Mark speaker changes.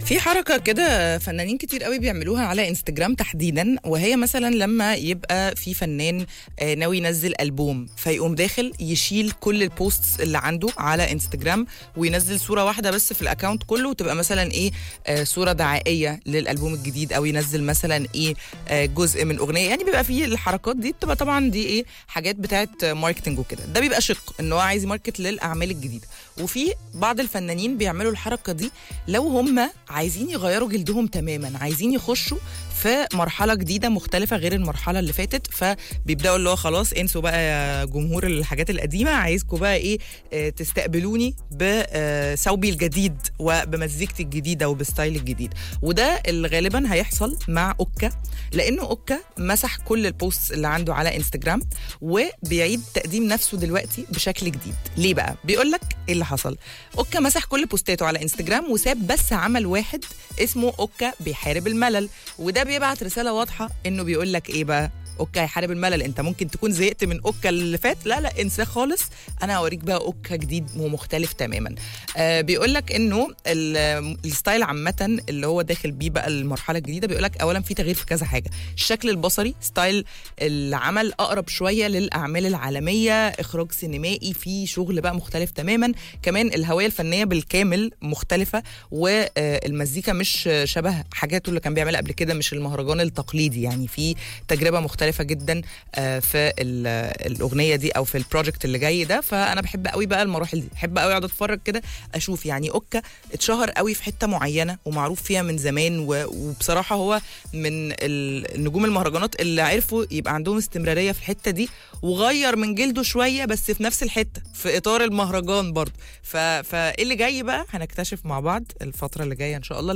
Speaker 1: في حركة كده فنانين كتير قوي بيعملوها على انستجرام تحديدا وهي مثلا لما يبقى في فنان آه، ناوي ينزل ألبوم فيقوم داخل يشيل كل البوستس اللي عنده على انستجرام وينزل صورة واحدة بس في الاكونت كله وتبقى مثلا ايه آه، صورة دعائية للألبوم الجديد او ينزل مثلا ايه آه، جزء من أغنية يعني بيبقى فيه الحركات دي بتبقى طبعا دي ايه حاجات بتاعت ماركتنج وكده ده بيبقى شق ان هو عايز يماركت للأعمال الجديدة وفي بعض الفنانين بيعملوا الحركة دي لو هم عايزين يغيروا جلدهم تماما عايزين يخشوا في مرحلة جديدة مختلفة غير المرحلة اللي فاتت فبيبدأوا اللي هو خلاص انسوا بقى يا جمهور الحاجات القديمة عايزكم بقى ايه آه، تستقبلوني بثوبي الجديد وبمزيكتي الجديدة وبستايل الجديد وده اللي غالبا هيحصل مع اوكا لانه اوكا مسح كل البوستس اللي عنده على انستجرام وبيعيد تقديم نفسه دلوقتي بشكل جديد ليه بقى بيقول لك ايه اللي حصل اوكا مسح كل بوستاته على انستجرام وساب بس عمل واحد اسمه اوكا بيحارب الملل وده بيبعت رساله واضحه انه بيقول لك ايه بقى اوكا هيحارب الملل انت ممكن تكون زهقت من اوكا اللي فات لا لا انساه خالص انا هوريك بقى اوكا جديد ومختلف تماما آه بيقول لك انه ال- الستايل عامه اللي هو داخل بيه بقى المرحله الجديده بيقول لك اولا في تغيير في كذا حاجه الشكل البصري ستايل العمل اقرب شويه للاعمال العالميه اخراج سينمائي في شغل بقى مختلف تماما كمان الهويه الفنيه بالكامل مختلفه والمزيكا مش شبه حاجاته اللي كان بيعملها قبل كده مش المهرجان التقليدي يعني في تجربه مختلفه جدا آه، في ال- الاغنيه دي او في البروجكت اللي جاي ده فانا بحب قوي بقى المراحل دي بحب قوي اقعد اتفرج كده اشوف يعني اوكا اتشهر قوي في حته معينه ومعروف فيها من زمان و- وبصراحه هو من ال- نجوم المهرجانات اللي عرفوا يبقى عندهم استمراريه في الحته دي وغير من جلده شويه بس في نفس الحته في اطار المهرجان برضه ف... فايه اللي جاي بقى هنكتشف مع بعض الفتره اللي جايه ان شاء الله